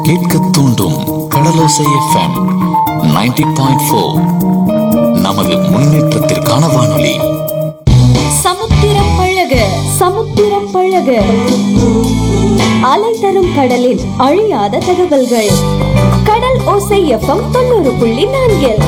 கேட்க தூண்டும் கடலோசை FM 90.4 point four நமது முன்னேற்றத்திற்கான வானொலி சமுத்திரம் பழக சமுத்திரம் பழக அலை தரும் கடலின் அழியாத தகவல்கள் கடல் ஓசை எஃப்எம் தொண்ணூறு புள்ளி நான்கில்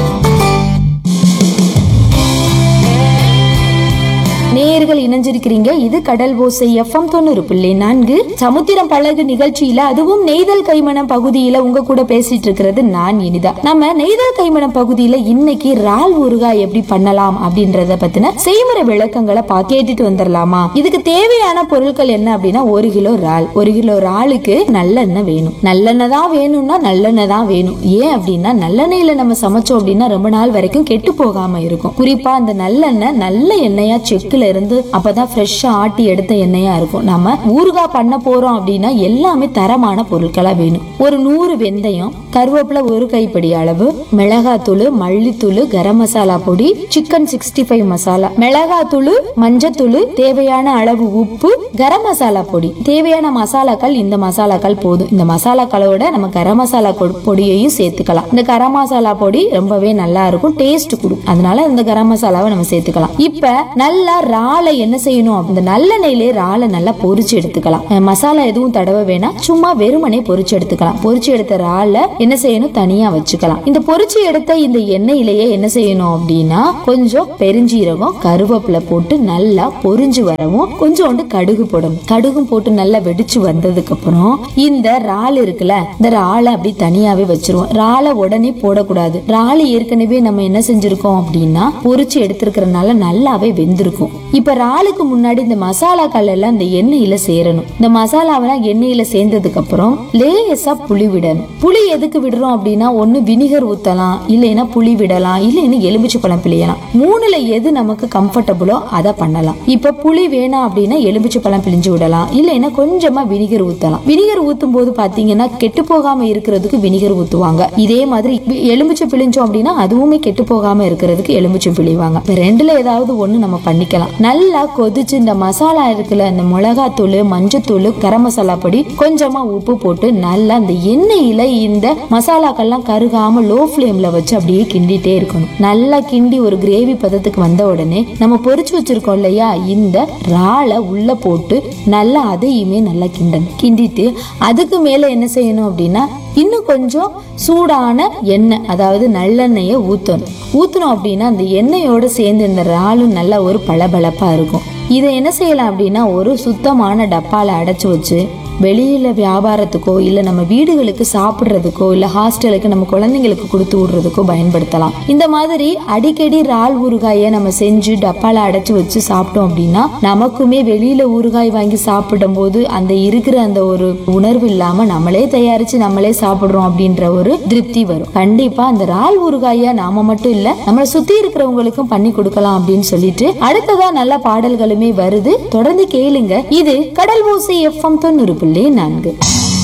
நேயர்கள் இணைஞ்சிருக்கிறீங்க இது கடல் ஓசை எஃப்எம் தொண்ணூறு புள்ளி நான்கு சமுத்திரம் பழகு நிகழ்ச்சியில அதுவும் நெய்தல் கைமணம் பகுதியில உங்க கூட பேசிட்டு இருக்கிறது நான் இனிதா நம்ம நெய்தல் கைமணம் பகுதியில இன்னைக்கு ரால் ஊறுகாய் எப்படி பண்ணலாம் அப்படின்றத பத்தின செய்முறை விளக்கங்களை பா கேட்டுட்டு வந்துடலாமா இதுக்கு தேவையான பொருட்கள் என்ன அப்படின்னா ஒரு கிலோ ரால் ஒரு கிலோ ராலுக்கு நல்லெண்ணெய் வேணும் நல்லெண்ணெய் தான் வேணும்னா நல்லெண்ணெய் தான் வேணும் ஏன் அப்படின்னா நல்லெண்ணெயில நம்ம சமைச்சோம் அப்படின்னா ரொம்ப நாள் வரைக்கும் கெட்டு போகாம இருக்கும் குறிப்பா அந்த நல்லெண்ணெய் நல்ல எண்ணெயா செக்குல இருந்து அப்பதான் ஃப்ரெஷ்ஷா ஆட்டி எடுத்த எண்ணெயா இருக்கும் நம்ம ஊறுகாய் பண்ண போறோம் அப்படின்னா எல்லாமே தரமான பொருட்களா வேணும் ஒரு நூறு வெந்தயம் கருவேப்பிலை ஒரு கைப்பிடி அளவு மிளகாத்தூள் மல்லித்தூள் கரம் மசாலா பொடி சிக்கன் சிக்ஸ்டி ஃபைவ் மசாலா மிளகாத்தூள் மஞ்சத்தூள் தேவையான அளவு உப்பு கரம் மசாலா பொடி தேவையான மசாலாக்கள் இந்த மசாலாக்கள் போதும் இந்த மசாலாக்களோட நம்ம கரம் மசாலா கொ- பொடியையும் சேர்த்துக்கலாம் இந்த கரம் மசாலா பொடி ரொம்பவே நல்லா இருக்கும் டேஸ்ட் கொடுக்கும் அதனால இந்த கரம் மசாலாவை நம்ம சேர்த்துக்கலாம் இப்ப நல்லா ராலை என்ன செய்யணும் அந்த நல்லெண்ணெயிலே ராலை நல்லா பொரிச்சு எடுத்துக்கலாம் அஹ் மசாலா எதுவும் தடவ வேணாம் சும்மா வெறுமனே பொரிச்சு எடுத்துக்கலாம் பொரிச்சு எடுத்த ராலை என்ன செய்யணும் தனியா வச்சுக்கலாம் இந்த பொரிச்சு எடுத்த இந்த எண்ணெயிலேயே என்ன செய்யணும் அப்படின்னா கொஞ்சம் பெருஞ்சீரகம் கருவேப்பிலை போட்டு நல்லா பொரிஞ்சு வரவும் கொஞ்சோண்டு கடுகு போடணும் கடுகும் போட்டு நல்லா வெடிச்சு வந்ததுக்கு அப்புறம் இந்த இறால் இருக்குல்ல இந்த இறாலை அப்படி தனியாவே வச்சிருவோம் இறாலை உடனே போடக்கூடாது இறால் ஏற்கனவே நம்ம என்ன செஞ்சிருக்கோம் அப்படின்னா பொரிச்சு எடுத்திருக்கிறதுனால நல்லாவே வெந்திருக்கும் இப்ப இறாலுக்கு முன்னாடி இந்த மசாலாக்கள் எல்லாம் இந்த எண்ணெயில சேரணும் இந்த மசாலாவெல்லாம் எண்ணெயில சேர்ந்ததுக்கு அப்புறம் லேசா புளி விடணும் புளி எதுக்கு விடுறோம் அப்படின்னா ஒண்ணு வினிகர் ஊத்தலாம் இல்லைன்னா புளி விடலாம் இல்லைன்னா எலுமிச்சை பழம் பிழியலாம் மூணுல எது நமக்கு கம்ஃபர்டபுளோ அதை பண்ணலாம் இப்ப புளி வேணாம் அப்படின்னா எலுமிச்சை பழம் பிழிஞ்சு விடலாம் இல்லைன்னா கொஞ்சமா வினிகர் ஊத்தலாம் வினிகர் ஊத்தும் போது பாத்தீங்கன்னா கெட்டு போகாம இருக்கிறதுக்கு வினிகர் ஊத்துவாங்க இதே மாதிரி வி- எலுமிச்சை பிழிஞ்சோம் அப்படின்னா அதுவுமே கெட்டு போகாம இருக்கிறதுக்கு எலுமிச்சை பிழிவாங்க இப்ப ரெண்டுல ஏதாவது ஒண்ணு நம்ம பண்ணிக்கலாம் நல்லா கொதிச்சு இந்த மசாலா இருக்குல்ல இந்த மிளகாத்தூள் மஞ்சத்தூள் கரம் மசாலா பொடி கொஞ்சமா உப்பு போட்டு நல்லா இந்த எண்ணெயில இந்த மசாலாக்கள்லாம் கருகாம லோ ஃப்ளேம்ல வச்சு அப்படியே கிண்டிட்டே இருக்கணும் நல்லா கிண்டி ஒரு கிரேவி பதத்துக்கு வந்த உடனே நம்ம பொரிச்சு வச்சிருக்கோம் இல்லையா இந்த ராலை உள்ள போட்டு நல்லா அதையுமே நல்லா கிண்டணும் கிண்டிட்டு அதுக்கு மேல என்ன செய்யணும் அப்படின்னா இன்னும் கொஞ்சம் சூடான எண்ணெய் அதாவது நல்லெண்ணெயை ஊற்றணும் ஊற்றணும் அப்படின்னா அந்த எண்ணெயோட சேர்ந்து இந்த இறாலும் நல்லா ஒரு பளபளப்பா இருக்கும் இதை என்ன செய்யலாம் அப்படின்னா ஒரு சுத்தமான டப்பால அடைச்சு வச்சு வெளியில வியாபாரத்துக்கோ இல்ல நம்ம வீடுகளுக்கு சாப்பிடுறதுக்கோ இல்ல ஹாஸ்டலுக்கு நம்ம குழந்தைங்களுக்கு கொடுத்து விடுறதுக்கோ பயன்படுத்தலாம் இந்த மாதிரி அடிக்கடி இறால் ஊறுகாயை நம்ம செஞ்சு டப்பால அடைச்சு வச்சு சாப்பிட்டோம் அப்படின்னா நமக்குமே வெளியில ஊறுகாய் வாங்கி சாப்பிடும் போது அந்த இருக்கிற அந்த ஒரு உணர்வு இல்லாம நம்மளே தயாரிச்சு நம்மளே சாப்பிடுறோம் அப்படின்ற ஒரு திருப்தி வரும் கண்டிப்பா அந்த இறால் ஊறுகாயை நாம மட்டும் இல்ல நம்மளை சுத்தி இருக்கிறவங்களுக்கும் பண்ணி கொடுக்கலாம் அப்படின்னு சொல்லிட்டு அடுத்ததா நல்ல பாடல்களுமே வருது தொடர்ந்து கேளுங்க இது கடல் ஓசை எஃப்எம் தொண்ணூறு புள்ளி நான்கு